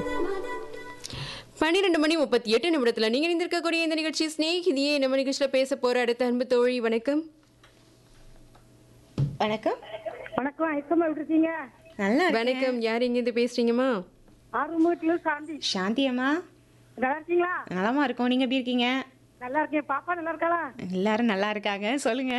பன்னிரெண்டு மணி முப்பத்தி எட்டு நிமிடத்துல நீங்க இருந்திருக்கக்கூடிய இந்த நிகழ்ச்சி ஸ்நேகிதியே நம்ம நிகழ்ச்சியில பேச போற அடுத்த அன்பு தோழி வணக்கம் வணக்கம் வணக்கம் ஐக்கமா எப்படி இருக்கீங்க நல்லா இருக்கேன். வணக்கம் யார் இங்க இருந்து பேசுறீங்கம்மா ஆறுமுகத்துல சாந்தி சாந்தி அம்மா நல்லா இருக்கீங்களா நலமா இருக்கோம் நீங்க எப்படி இருக்கீங்க நல்லா இருக்கேன் பாப்பா நல்லா இருக்காளா எல்லாரும் நல்லா இருக்காங்க சொல்லுங்க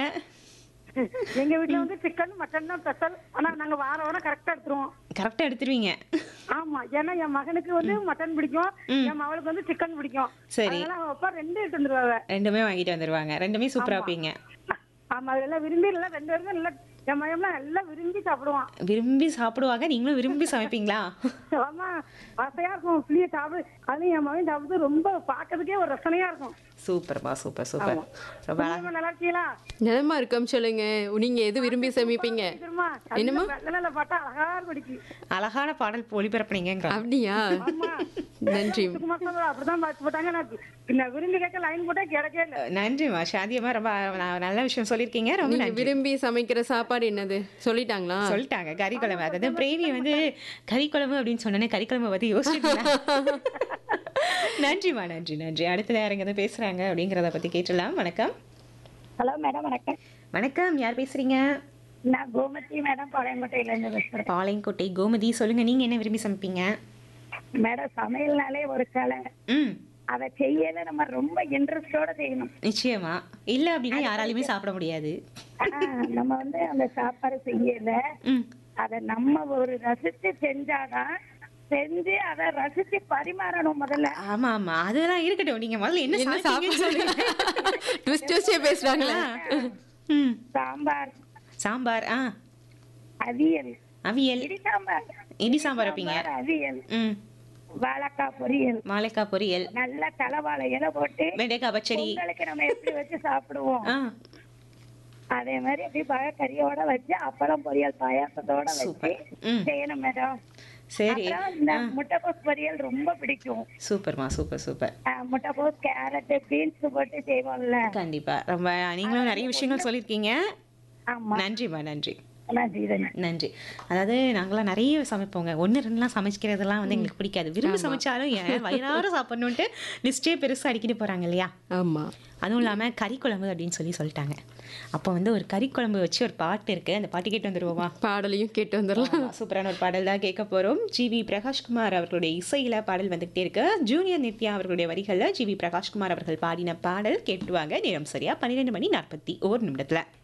எங்க வீட்ல வந்து சிக்கன் மட்டன் தான் ஸ்பெஷல் ஆனா நாங்க வார வாரம் கரெக்டா எடுத்துருவோம் கரெக்டா எடுத்துருவீங்க ஆமா ஏன்னா என் மகனுக்கு வந்து மட்டன் பிடிக்கும் என் மகளுக்கு வந்து சிக்கன் பிடிக்கும் சரி. அதனால அவ அப்பா ரெண்டு எடுத்து வந்துருவாங்க ரெண்டுமே வாங்கிட்டு வந்துருவாங்க ரெண்டுமே சூப்பரா வைப்பீங்க ஆமா அதெல்லாம் விரும்பி எல்லாம் ரெண்டு பேருமே நல்லா என் மகன்லாம் நல்லா விரும்பி சாப்பிடுவான் விரும்பி சாப்பிடுவாங்க நீங்களும் விரும்பி சமைப்பீங்களா ஆமா ஆசையா இருக்கும் புளிய சாப்பிடு அதுலயும் என் மகன் சாப்பிடுறது ரொம்ப பாக்கிறதுக்கே ஒரு ரசனையா இருக்கும் சூப்பர்மா சூப்பர் சூப்பர் ரொம்ப அழகா- நீங்க நல்லா இருக்கீங்களா நலமா இருக்கோம் சொல்லுங்க நீங்க எது விரும்பி சமைப்பீங்க தெரியுமா என்னம்மா? வெள்ளல பாட்டா அழகா படிக்கு அழகான பாடல் ஒளிபரப்புனீங்க அப்படியா நன்றி சும்மா சொல்றா, அப்படிதான் பார்த்து போட்டாங்க நான் நான் விரும்பி கேட்க லைன் போட்டா கிடைக்கவே இல்ல நன்றிம்மா சாந்தி அம்மா ரொம்ப ந- நல்ல விஷயம் சொல்லியிருக்கீங்க ரொம்ப நீங்க நன்றி விரும்பி சமைக்கிற சாப்பாடு என்னது சொல்லிட்டாங்களா சொல்லிட்டாங்க கறி குழம்பு அதாவது பிரேவி வந்து கறி குழம்பு அப்படின்னு சொன்னோன்னே கறி குழம்பு பத்தி யோசிச்சுட்டீங்களா நன்றிம்மா நன்றி நன்றி அடுத்தது யாருங்க எதுவும் பேசுறாங்க அப்படிங்கிறத பத்தி கேட்டுடலாம் வணக்கம் ஹலோ மேடம் வணக்கம் வணக்கம் யார் பேசுறீங்க நான் கோமதி மேடம் பாளையங்கோட்டையில இருந்து பேசுறேன் பாளையங்கோட்டை கோமதி சொல்லுங்க நீங்க என்ன விரும்பி சமைப்பீங்க மேடம் சமையல்னாலே ஒரு கலை ம் அதை செய்யல நம்ம ரொம்ப இன்ட்ரெஸ்டோட செய்யணும் நிச்சயமா இல்ல அப்படின்னா யாராலையுமே சாப்பிட முடியாது ஆனா, நம்ம வந்து அந்த சாப்பாடு செய்யல ம் அத நம்ம ஒரு ரசிச்சு செஞ்சாதான் செஞ்சு அதை ரசிச்சு பரிமாறணும் முதல்ல ஆமா ஆமா அதெல்லாம் இருக்கட்டும் நீங்க முதல்ல என்ன என்ன சாப்பிட்டீங்கன்னு சொல்லுங்க ட்விஸ்ட் ட்விஸ்டே பேசுறாங்களா ம் சாம்பார் சாம்பார் ஆ அவியல் அவியல் இடி சாம்பார் இடி சாம்பார் வைப்பீங்க சாம்பார், அவியல் ம் வாழைக்காய் பொரியல் வாழைக்காய் பொரியல் நல்ல தலைவாழை இலை போட்டு வெண்டைக்காய் பச்சடி பொங்கலுக்கு நம்ம எப்படி வச்சு சாப்பிடுவோம் ஆ அதே மாதிரி அப்படி பழக்கறியோட வச்சு அப்பளம் பொரியல் பாயாசத்தோட வச்சு சூப்பர். ம். செய்யணும் மேடம் சரி அப்புறம் இந்த முட்டைக்கோஸ் பொரியல் ரொம்ப பிடிக்கும் சூப்பர்மா சூப்பர் சூப்பர் அஹ் முட்டைக்கோஸ் கேரட் பீன்ஸ் போட்டு செய்வோம்ல கண்டிப்பா ரொம்ப நீங்களும் நிறைய விஷயங்கள் சொல்லியிருக்கீங்க ஆமா நன்றிம்மா நன்றி நன்றி நன்றி நன்றி அதாவது நாங்களாம் நிறைய சமைப்போங்க ஒன்று ரெண்டுலாம் சமைக்கிறதெல்லாம் வந்து எங்களுக்கு பிடிக்காது விரும்பி சமைச்சாலும் ஏன் வயிறார சாப்பிடணுன்ட்டு லிஸ்ட்டே பெருசாக அடிக்கிட்டு போகிறாங்க இல்லையா ஆமா அதுவும் இல்லாமல் கறி குழம்பு அப்படின்னு சொல்லி சொல்லிட்டாங்க அப்போ வந்து ஒரு கறி குழம்பு வச்சு ஒரு பாட்டு இருக்குது அந்த பாட்டு கேட்டு வந்துருவோமா பாடலையும் கேட்டு வந்துடலாம் ஆமா, சூப்பரான ஒரு பாடல் தான் கேட்க போகிறோம் ஜிவி பிரகாஷ்குமார் அவர்களுடைய இசையில் பாடல் வந்துகிட்டே இருக்கு ஜூனியர் நித்யா அவர்களுடைய வரிகளில் ஜிவி பிரகாஷ்குமார் அவர்கள் பாடின பாடல் கேட்டுவாங்க நேரம் சரியா பன்னிரெண்டு மணி நாற்பத்தி ஓர் நிமிடத்தில்